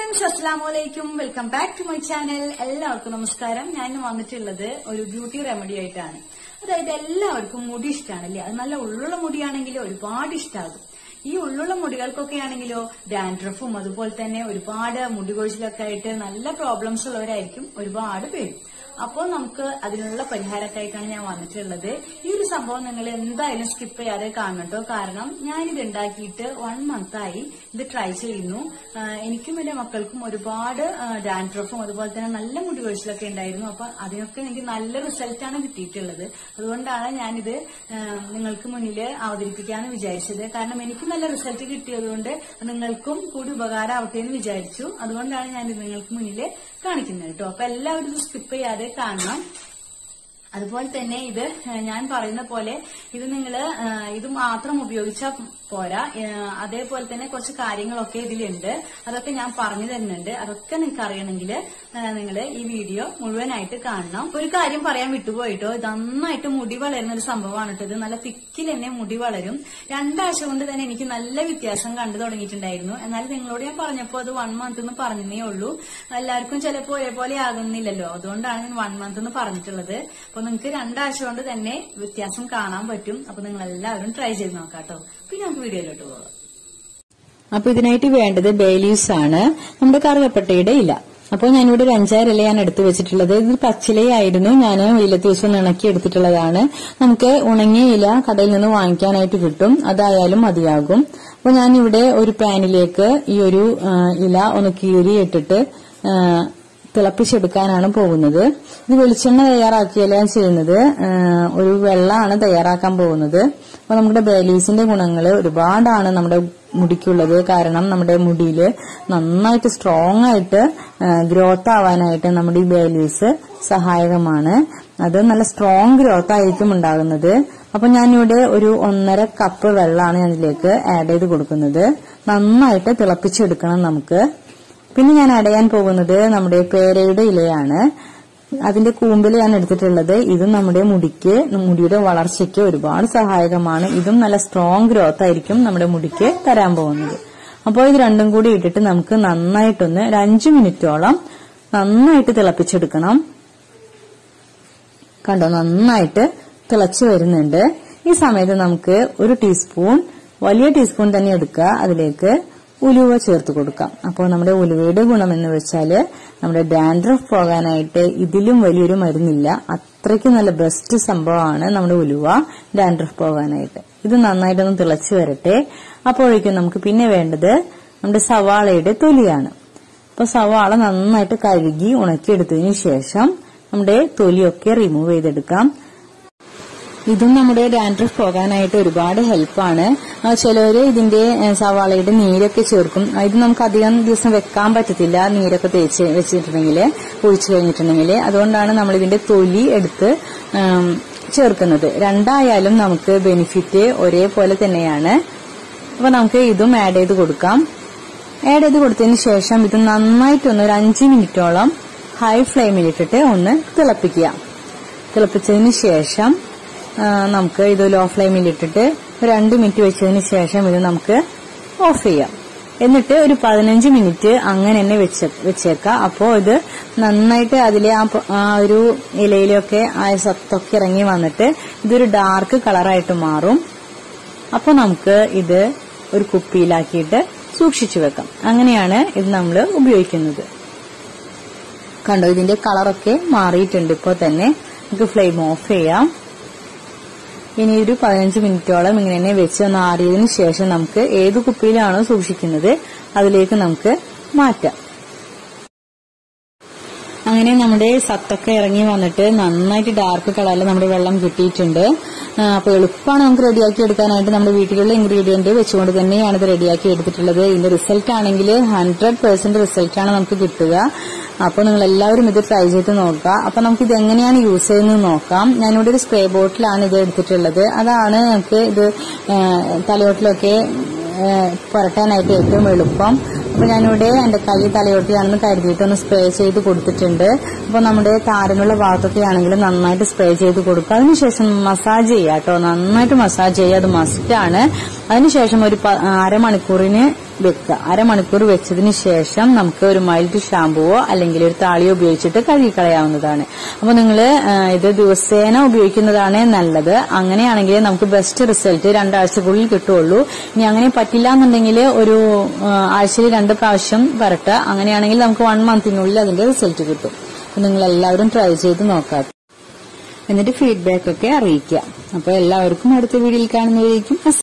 friends അസ്സാമലൈക്കും welcome back to my channel എല്ലാവർക്കും നമസ്കാരം ഞാൻ ഇന്ന് വന്നിട്ടുള്ളത് ഒരു ബ്യൂട്ടി റെമഡി ആയിട്ടാണ് അതായത് എല്ലാവർക്കും മുടി ഇഷ്ടമാണല്ലേ അത് നല്ല ഉള്ളുള്ള മുടിയാണെങ്കിൽ ഒരുപാട് ഇഷ്ടമാകും ഈ ഉള്ളുള്ള മുടികൾക്കൊക്കെ ആണെങ്കിലോ ഡാൻഡ്രഫും അതുപോലെ തന്നെ ഒരുപാട് മുടി കൊഴിച്ചിലൊക്കെ ആയിട്ട് നല്ല പ്രോബ്ലംസ് ഉള്ളവരായിരിക്കും ഒരുപാട് പേര് അപ്പോൾ നമുക്ക് അതിനുള്ള പരിഹാരമൊക്കെയായിട്ടാണ് ഞാൻ വന്നിട്ടുള്ളത് ഈ ഒരു സംഭവം നിങ്ങൾ എന്തായാലും സ്കിപ്പ് ചെയ്യാതെ കാണണം കേട്ടോ കാരണം ഞാനിത് ഉണ്ടാക്കിയിട്ട് വൺ മന്ത് ആയി ഇത് ട്രൈ ചെയ്യുന്നു ആഹ് എനിക്കും എന്റെ മക്കൾക്കും ഒരുപാട് ഡാൻഡ്രഫും അതുപോലെ തന്നെ നല്ല മുടി കൊഴിച്ചിലൊക്കെ ഉണ്ടായിരുന്നു അപ്പൊ അതിനൊക്കെ എനിക്ക് നല്ല റിസൾട്ടാണ് കിട്ടിയിട്ടുള്ളത് അതുകൊണ്ടാണ് ഞാനിത് ആഹ് നിങ്ങൾക്ക് മുന്നിൽ അവതരിപ്പിക്കാന്ന് വിചാരിച്ചത് കാരണം എനിക്ക് നല്ല റിസൾട്ട് കിട്ടിയതുകൊണ്ട് നിങ്ങൾക്കും കൂടി ഉപകാരമാവട്ടെ എന്ന് വിചാരിച്ചു അതുകൊണ്ടാണ് ഞാൻ ഇത് നിങ്ങൾക്ക് മുന്നിൽ കാണിക്കുന്നത് കേട്ടോ അപ്പൊ എല്ലാവരും ഇത് സ്കിപ്പ് ചെയ്യാതെ കാണണം അതുപോലെ തന്നെ ഇത് ഏഹ്, ഞാൻ പറയുന്ന പോലെ ഇത് നിങ്ങൾ ഇത് മാത്രം ഉപയോഗിച്ചാൽ പോരാ ഏഹ്, അതേപോലെ തന്നെ കുറച്ച് കാര്യങ്ങളൊക്കെ ഇതിലുണ്ട് അതൊക്കെ ഞാൻ പറഞ്ഞു തരുന്നുണ്ട് അതൊക്കെ നിങ്ങൾക്ക് അറിയണമെങ്കിൽ നിങ്ങൾ ഈ വീഡിയോ മുഴുവനായിട്ട് കാണണം ഒരു കാര്യം പറയാൻ വിട്ടുപോയിട്ടോ ഇത് നന്നായിട്ട് മുടി വളരുന്ന ഒരു സംഭവമാണ് കേട്ടോ ഇത് നല്ല തിക്കിൽ തന്നെ മുടി വളരും രണ്ടാഴ്ച കൊണ്ട് തന്നെ എനിക്ക് നല്ല വ്യത്യാസം കണ്ടു തുടങ്ങിയിട്ടുണ്ടായിരുന്നു എന്നാൽ നിങ്ങളോട് ഞാൻ പറഞ്ഞപ്പോൾ അത് വൺ മന്ത് എന്ന് പറഞ്ഞേ ഉള്ളൂ എല്ലാവർക്കും ചിലപ്പോൾ ഒരേപോലെ ആകുന്നില്ലല്ലോ അതുകൊണ്ടാണ് ഞാൻ വൺ മന്ത് എന്ന് പറഞ്ഞിട്ടുള്ളത് അപ്പൊ നിങ്ങൾക്ക് രണ്ടാഴ്ച കൊണ്ട് തന്നെ വ്യത്യാസം കാണാൻ പറ്റും അപ്പൊ നിങ്ങൾ എല്ലാവരും ട്രൈ ചെയ്ത് നോക്കാം കേട്ടോ പിന്നെ നമുക്ക് വീഡിയോയിലോട്ട് പോകാം അപ്പൊ ഇതിനായിട്ട് വേണ്ടത് ബേലീവ്സ് ആണ് നമ്മുടെ കറുകപ്പട്ടയുടെ ഇല അപ്പോൾ ഞാനിവിടെ ഒരു അഞ്ചാറ് ഇലയാണ് എടുത്തു വെച്ചിട്ടുള്ളത് ഇത് പച്ചിലയായിരുന്നു ഞാൻ വെയിലത്ത് ദിവസം ഇണക്കി എടുത്തിട്ടുള്ളതാണ് നമുക്ക് ഉണങ്ങിയ ഇല കടയിൽ നിന്ന് വാങ്ങിക്കാനായിട്ട് കിട്ടും അതായാലും മതിയാകും അപ്പോൾ ഞാനിവിടെ ഒരു പാനിലേക്ക് ഈ ഒരു ആ, ഇല ഒന്ന് കീറി ഇട്ടിട്ട് ആ, തിളപ്പിച്ചെടുക്കാനാണ് പോകുന്നത് ഇത് വെളിച്ചെണ്ണ തയ്യാറാക്കിയല്ല ഞാൻ ചെയ്യുന്നത് ആ, ഒരു വെള്ളമാണ് തയ്യാറാക്കാൻ പോകുന്നത് അപ്പൊ നമ്മുടെ ബേലീസിന്റെ ഗുണങ്ങൾ ഒരുപാടാണ് നമ്മുടെ മുടിക്കുള്ളത് കാരണം നമ്മുടെ മുടിയിൽ നന്നായിട്ട് സ്ട്രോങ് ആയിട്ട് ഗ്രോത്ത് ആവാനായിട്ട് നമ്മുടെ ഈ ബേലീസ് സഹായകമാണ് അത് നല്ല സ്ട്രോങ് ഗ്രോത്ത് ആയിരിക്കും ഉണ്ടാകുന്നത് അപ്പൊ ഞാനിവിടെ ഒരു ഒന്നര കപ്പ് വെള്ളമാണ് ഞാൻ ഇതിലേക്ക് ആഡ് ചെയ്ത് കൊടുക്കുന്നത് നന്നായിട്ട് തിളപ്പിച്ചെടുക്കണം നമുക്ക് പിന്നെ ഞാൻ അടയാൻ പോകുന്നത് നമ്മുടെ പേരയുടെ ഇലയാണ് അതിന്റെ കൂമ്പിൽ ഞാൻ എടുത്തിട്ടുള്ളത് ഇതും നമ്മുടെ മുടിക്ക് മുടിയുടെ വളർച്ചയ്ക്ക് ഒരുപാട് സഹായകമാണ് ഇതും നല്ല സ്ട്രോങ് ഗ്രോത്ത് ആയിരിക്കും നമ്മുടെ മുടിക്ക് തരാൻ പോകുന്നത് അപ്പോൾ ഇത് രണ്ടും കൂടി ഇട്ടിട്ട് നമുക്ക് നന്നായിട്ടൊന്ന് ഒരു അഞ്ചു മിനിറ്റോളം നന്നായിട്ട് തിളപ്പിച്ചെടുക്കണം കണ്ടോ നന്നായിട്ട് തിളച്ചു വരുന്നുണ്ട് ഈ സമയത്ത് നമുക്ക് ഒരു ടീസ്പൂൺ വലിയ ടീസ്പൂൺ തന്നെ എടുക്കുക അതിലേക്ക് ഉലുവ ചേർത്ത് കൊടുക്കാം അപ്പോൾ നമ്മുടെ ഉലുവയുടെ ഗുണം എന്ന് വെച്ചാല് നമ്മുടെ ഡാൻഡ്രഫ് പോകാനായിട്ട് ഇതിലും വലിയൊരു മരുന്നില്ല അത്രയ്ക്ക് നല്ല ബെസ്റ്റ് സംഭവമാണ് നമ്മുടെ ഉലുവ ഡാൻഡ്രഫ് പോകാനായിട്ട് ഇത് നന്നായിട്ടൊന്ന് തിളച്ചു വരട്ടെ അപ്പോഴേക്കും നമുക്ക് പിന്നെ വേണ്ടത് നമ്മുടെ സവാളയുടെ തൊലിയാണ് അപ്പൊ സവാള നന്നായിട്ട് കഴുകി ഉണക്കിയെടുത്തതിന് ശേഷം നമ്മുടെ തൊലിയൊക്കെ റിമൂവ് ചെയ്തെടുക്കാം ഇതും നമ്മുടെ ഡാൻഡ്രഫ് പോകാനായിട്ട് ഒരുപാട് ഹെൽപ്പാണ് ചിലവര് ഇതിന്റെ ഏ, സവാളയുടെ നീരൊക്കെ ചേർക്കും ആ, ഇത് നമുക്ക് അധികം ദിവസം വെക്കാൻ പറ്റത്തില്ല നീരൊക്കെ തേച്ച് വെച്ചിട്ടുണ്ടെങ്കിൽ ഒഴിച്ചു കഴിഞ്ഞിട്ടുണ്ടെങ്കിൽ അതുകൊണ്ടാണ് നമ്മൾ ഇതിന്റെ തൊലി എടുത്ത് ഉം, ചേർക്കുന്നത് രണ്ടായാലും നമുക്ക് ബെനിഫിറ്റ് ഒരേപോലെ തന്നെയാണ് അപ്പൊ നമുക്ക് ഇതും ആഡ് ചെയ്ത് കൊടുക്കാം ആഡ് ചെയ്ത് കൊടുത്തതിന് ശേഷം ഇത് നന്നായിട്ടൊന്ന് ഒരു അഞ്ച് മിനിറ്റോളം ഹൈ ഫ്ലെയിമിലിട്ടിട്ട് ഒന്ന് തിളപ്പിക്കുക തിളപ്പിച്ചതിന് ശേഷം ആ, നമുക്ക് ഇത് ലോ ഫ്ലെയിമിൽ ഇട്ടിട്ട് ഒരു രണ്ട് മിനിറ്റ് വെച്ചതിന് ശേഷം ഇത് നമുക്ക് ഓഫ് ചെയ്യാം എന്നിട്ട് ഒരു പതിനഞ്ച് മിനിറ്റ് അങ്ങനെ തന്നെ വെച്ച് വെച്ചേക്കാം അപ്പോൾ ഇത് നന്നായിട്ട് അതിലെ ആ പ- ആ ഒരു ഇലയിലൊക്കെ ആ സത്തൊക്കെ ഇറങ്ങി വന്നിട്ട് ഇതൊരു ഡാർക്ക് കളറായിട്ട് മാറും അപ്പോൾ നമുക്ക് ഇത് ഒരു കുപ്പിയിലാക്കിയിട്ട് സൂക്ഷിച്ചു വെക്കാം അങ്ങനെയാണ് ഇത് നമ്മൾ ഉപയോഗിക്കുന്നത് കണ്ടോ ഇതിന്റെ കളറൊക്കെ മാറിയിട്ടുണ്ട് ഇപ്പോൾ തന്നെ നമുക്ക് ഫ്ലെയിം ഓഫ് ചെയ്യാം ഇനി ഒരു പതിനഞ്ച് മിനിറ്റോളം ഇങ്ങനെ തന്നെ വെച്ച് ഒന്ന് ആറിയതിനു ശേഷം നമുക്ക് ഏത് കുപ്പിയിലാണോ സൂക്ഷിക്കുന്നത് അതിലേക്ക് നമുക്ക് മാറ്റാം അങ്ങനെ നമ്മുടെ സത്തൊക്കെ ഇറങ്ങി വന്നിട്ട് നന്നായിട്ട് ഡാർക്ക് കളറിൽ നമ്മുടെ വെള്ളം കിട്ടിയിട്ടുണ്ട് ആ, അപ്പൊ എളുപ്പമാണ് നമുക്ക് റെഡിയാക്കി എടുക്കാനായിട്ട് നമ്മുടെ വീട്ടിലുള്ള ഇൻഗ്രീഡിയന്റ് വെച്ചുകൊണ്ട് തന്നെയാണ് ഇത് റെഡിയാക്കി എടുത്തിട്ടുള്ളത് ഇതിന്റെ റിസൾട്ട് ആണെങ്കിൽ ഹൺഡ്രഡ് പെർസെന്റ് റിസൾട്ടാണ് നമുക്ക് കിട്ടുക അപ്പൊ നിങ്ങൾ എല്ലാവരും ഇത് ട്രൈ ചെയ്ത് നോക്കുക അപ്പൊ നമുക്ക് ഇത് എങ്ങനെയാണ് യൂസ് ചെയ്യുന്നത് നോക്കാം ഞാനിവിടെ ഒരു സ്പ്രേ ബോട്ടിലാണ് ഇത് എടുത്തിട്ടുള്ളത് അതാണ് നമുക്ക് ഇത് ആ, തലയോട്ടിലൊക്കെ ആ, പുരട്ടാനായിട്ട് ഏറ്റവും എളുപ്പം അപ്പൊ ഞാനിവിടെ എന്റെ കൈ തലയോട്ടിയാണെന്ന് കരുതിയിട്ട് ഒന്ന് സ്പ്രേ ചെയ്ത് കൊടുത്തിട്ടുണ്ട് അപ്പൊ നമ്മുടെ താരനുള്ള ഭാഗത്തൊക്കെ ആണെങ്കിലും നന്നായിട്ട് സ്പ്രേ ചെയ്ത് കൊടുക്കുക അതിനുശേഷം മസാജ് ചെയ്യുക കേട്ടോ നന്നായിട്ട് മസാജ് ചെയ്യുക അത് മസ്റ്റാണ് അതിനുശേഷം ഒരു പ- അരമണിക്കൂറിന് വെക്കുക അരമണിക്കൂർ വെച്ചതിന് ശേഷം നമുക്ക് ഒരു മൈൽഡ് ഷാമ്പുവോ അല്ലെങ്കിൽ ഒരു താളിയോ ഉപയോഗിച്ചിട്ട് കഴുകിക്കളയാവുന്നതാണ് അപ്പൊ നിങ്ങൾ ഇത് ദിവസേന ഉപയോഗിക്കുന്നതാണ് നല്ലത് അങ്ങനെയാണെങ്കിൽ നമുക്ക് ബെസ്റ്റ് റിസൾട്ട് രണ്ടാഴ്ചക്കുള്ളിൽ കിട്ടുള്ളൂ ഇനി അങ്ങനെ പറ്റില്ല എന്നുണ്ടെങ്കിൽ ഒരു ആ, ആഴ്ചയിൽ രണ്ട് പ്രാവശ്യം വരട്ടെ അങ്ങനെയാണെങ്കിൽ നമുക്ക് വൺ മന്തിനുള്ളിൽ അതിന്റെ റിസൾട്ട് കിട്ടും അപ്പൊ നിങ്ങൾ എല്ലാവരും ട്രൈ ചെയ്ത് നോക്കാം എന്നിട്ട് ഫീഡ്ബാക്ക് ഒക്കെ അറിയിക്കുക അപ്പൊ എല്ലാവർക്കും അടുത്ത വീഡിയോയിൽ കാണുന്നവരേക്കും